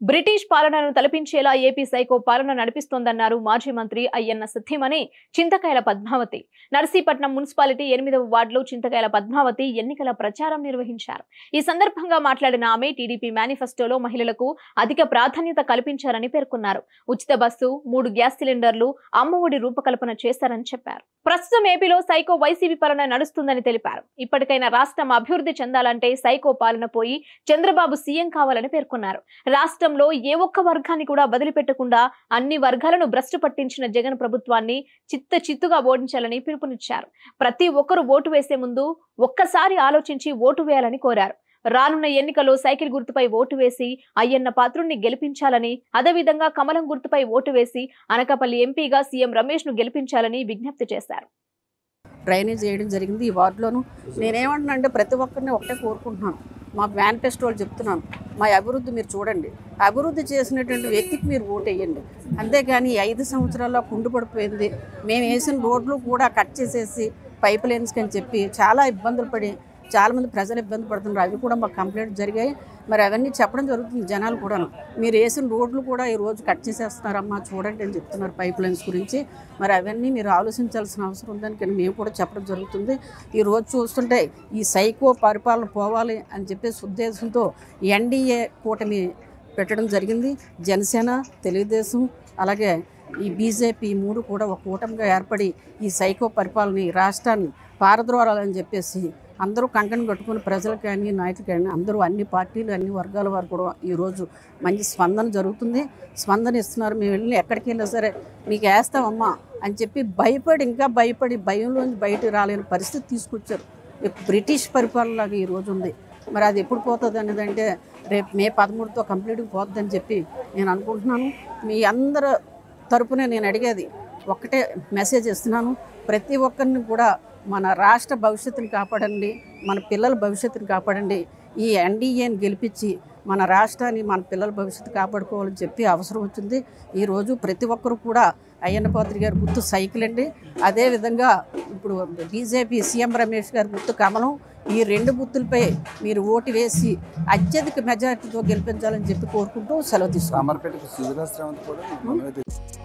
British పాలనను తలపించేలా AP psycho పాలన నడిపిస్తోందన్నారు మాజీ మంత్రి అయ్యన్న సత్యమని చింతకాయల పద్మావతి నర్సీపట్నం మున్సిపాలిటీ ఎనిమిదవ వార్డులో చింతకాయల పద్మావతి ఎన్నికల ప్రచారం నిర్వహించారు ఈ సందర్భంగా మాట్లాడిన ఆమె టీడీపీ మేనిఫెస్టోలో మహిళలకు అధిక ప్రాధాన్యత కల్పించారని పేర్కొన్నారు ఉచిత బస్సు మూడు గ్యాస్ సిలిండర్లు అమ్మఒడి రూపకల్పన చేశారని చెప్పారు ప్రస్తుతం ఏపీలో సైకో వైసీపీ పాలన నడుస్తుందని తెలిపారు ఇప్పటికైనా రాష్ట్రం అభివృద్ధి చెందాలంటే సైకో పాలన పోయి చంద్రబాబు సీఎం కావాలని పేర్కొన్నారు రాష్ట్రంలో ఏ ఒక్క వర్గాన్ని కూడా వదిలిపెట్టకుండా అన్ని వర్గాలను భ్రష్టు పట్టించిన జగన్ ప్రభుత్వాన్ని చిత్త చిత్తుగా ఓడించాలని పిలుపునిచ్చారు ప్రతి ఒక్కరూ ఓటు వేసే ముందు ఒక్కసారి ఆలోచించి ఓటు వేయాలని కోరారు రానున్న ఎన్నికల్లో సైకిల్ గుర్తుపై ఓటు వేసి అయ్యన్న పాత్రుణ్ణి గెలిపించాలని అదేవిధంగా కమలం గుర్తుపై ఓటు వేసి అనకాపల్లి ఎంపీగా సీఎం రమేష్ ను గెలిపించాలని విజ్ఞప్తి చేశారు డ్రైనేజ్ చేయడం జరిగింది ఈ వార్డులోను నేనేమంటున్నా అంటే ప్రతి ఒక్కరిని ఒకటే కోరుకుంటున్నాను మా మేనిఫెస్టోలు చెప్తున్నాను మా అభివృద్ధి మీరు చూడండి అభివృద్ధి చేసినటువంటి వ్యక్తికి మీరు ఓటు వేయండి అంతేగాని ఈ ఐదు సంవత్సరాల్లో కుండుపడిపోయింది మేము వేసిన రోడ్లు కూడా కట్ చేసేసి పైప్ లైన్స్ అని చెప్పి చాలా ఇబ్బందులు పడి చాలామంది ప్రజలు ఇబ్బంది పడుతున్నారు అవి కూడా మాకు కంప్లైంట్ జరిగాయి మరి అవన్నీ చెప్పడం జరుగుతుంది జనాలు కూడా మీరు వేసిన రోడ్లు కూడా ఈ రోజు కట్ చేసేస్తున్నారమ్మా చూడండి అని చెప్తున్నారు పైప్ లైన్స్ గురించి మరి అవన్నీ మీరు ఆలోచించాల్సిన అవసరం ఉందని కానీ మేము కూడా చెప్పడం జరుగుతుంది ఈ రోజు చూస్తుంటే ఈ సైకో పరిపాలన పోవాలి అని చెప్పేసి ఉద్దేశంతో ఎన్డీఏ కూటమి పెట్టడం జరిగింది జనసేన తెలుగుదేశం అలాగే ఈ బీజేపీ ఈ మూడు కూడా ఒక కూటమిగా ఏర్పడి ఈ సైకో పరిపాలన ఈ రాష్ట్రాన్ని పారద్రోరాలని చెప్పేసి అందరూ కంకణం కట్టుకుని ప్రజలకు కానీ నాయకులు కానీ అందరూ అన్ని పార్టీలు అన్ని వర్గాల వారు కూడా ఈరోజు మంచి స్పందన జరుగుతుంది స్పందన ఇస్తున్నారు మేము వెళ్ళి ఎక్కడికి వెళ్ళినా సరే మీకు వేస్తామమ్మా అని చెప్పి భయపడి ఇంకా భయపడి భయంలోంచి బయటకు రాలేని పరిస్థితి తీసుకొచ్చారు ఈ బ్రిటిష్ పరిపాలనలాగా ఈ రోజు ఉంది మరి అది ఎప్పుడు పోతుంది అనేది అంటే రేపు మే పదమూడుతో కంప్లీట్గా పోతుందని చెప్పి నేను అనుకుంటున్నాను మీ అందరు తరపున నేను అడిగేది ఒక్కటే మెసేజ్ ఇస్తున్నాను ప్రతి ఒక్కరిని కూడా మన రాష్ట్ర భవిష్యత్తుని కాపాడండి మన పిల్లల భవిష్యత్తుని కాపాడండి ఈ ఎన్డీఏని గెలిపించి మన రాష్ట్రాన్ని మన పిల్లల భవిష్యత్తు కాపాడుకోవాలని చెప్పి అవసరం వచ్చింది ఈరోజు ప్రతి ఒక్కరు కూడా అయ్యన్న పాత్రి గారి గుర్తు సైకిల్ అండి అదేవిధంగా ఇప్పుడు బీజేపీ సీఎం రమేష్ గారి గుర్తు కమలం ఈ రెండు గుర్తులపై మీరు ఓటు వేసి అత్యధిక మెజార్టీతో గెలిపించాలని చెప్పి కోరుకుంటూ సెలవు తీసుకున్నాం రామర్పేటకు సుజనా శ్రావంత్ కూడా మనమే